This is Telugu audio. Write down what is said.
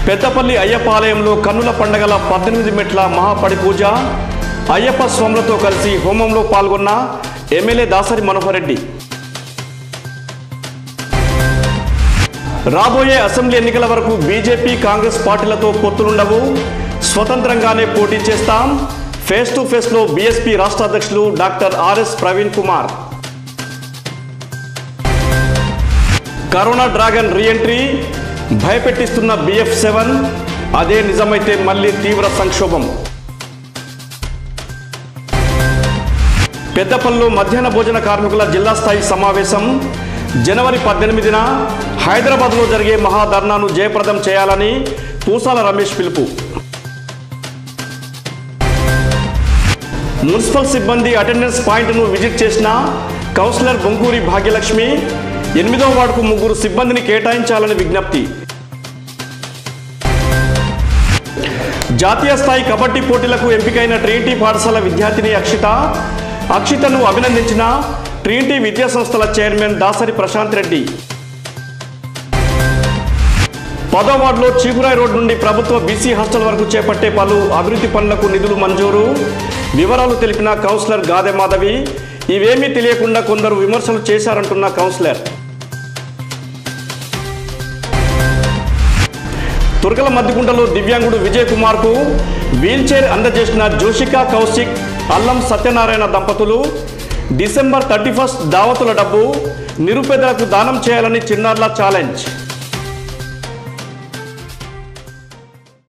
పెద్దపల్లి అయ్యప్ప ఆలయంలో కన్నుల పండగల పద్దెనిమిది మెట్ల మహాపడి పూజ అయ్యప్ప స్వాములతో కలిసి హోమంలో పాల్గొన్న ఎమ్మెల్యే దాసరి మనోహర్ రెడ్డి రాబోయే అసెంబ్లీ ఎన్నికల వరకు బీజేపీ కాంగ్రెస్ పార్టీలతో పొత్తులుండవు స్వతంత్రంగానే పోటీ చేస్తాం ఫేస్ టు ఫేస్లో బీఎస్పీ రాష్ట్ర అధ్యక్షులు doctor RS Praveen Kumar corona dragon reentry భయపెట్టిస్తున్న బిఎఫ్ సెవెన్ అదే నిజమైతే మళ్ళీ తీవ్ర సంక్షోభం పెద్దపల్లిలో మధ్యాహ్న భోజన కార్మికుల జిల్లా స్థాయి సమావేశం జనవరి పద్దెనిమిదిన హైదరాబాద్లో జరిగే మహాధర్నాను జయప్రదం చేయాలని పూసాల రమేష్ పిలుపు మున్సిపల్ సిబ్బంది అటెండెన్స్ పాయింట్ను విజిట్ చేసిన కౌన్సిలర్ బొంకూరి భాగ్యలక్ష్మి ఎనిమిదవ వార్డుకు ముగ్గురు సిబ్బందిని కేటాయించాలని విజ్ఞప్తి జాతీయ స్థాయి కబడ్డీ పోటీలకు ఎంపికైన ట్రీటీ పాఠశాల విద్యార్థిని అక్షిత అక్షితను అభినందించిన ట్రీటీ విద్యా సంస్థల చైర్మన్ దాసరి ప్రశాంత్ రెడ్డి పదో వార్డులో చీపురాయి రోడ్ నుండి ప్రభుత్వ బీసీ హాస్టల్ వరకు చేపట్టే పలు అభివృద్ధి పనులకు నిధులు మంజూరు వివరాలు తెలిపిన కౌన్సిలర్ గాదె మాధవి ఇవేమీ తెలియకుండా కొందరు విమర్శలు చేశారంటున్న కౌన్సిలర్ తురకల మద్దికుంటలో దివ్యాంగుడు విజయ్ కుమార్కు వీల్చైర్ అందజేసిన జోషికా కౌశిక్ అల్లం సత్యనారాయణ దంపతులు డిసెంబర్ థర్టీ ఫస్ట్ దావతుల డబ్బు నిరుపేదలకు దానం చేయాలని చిన్నారుల ఛాలెంజ్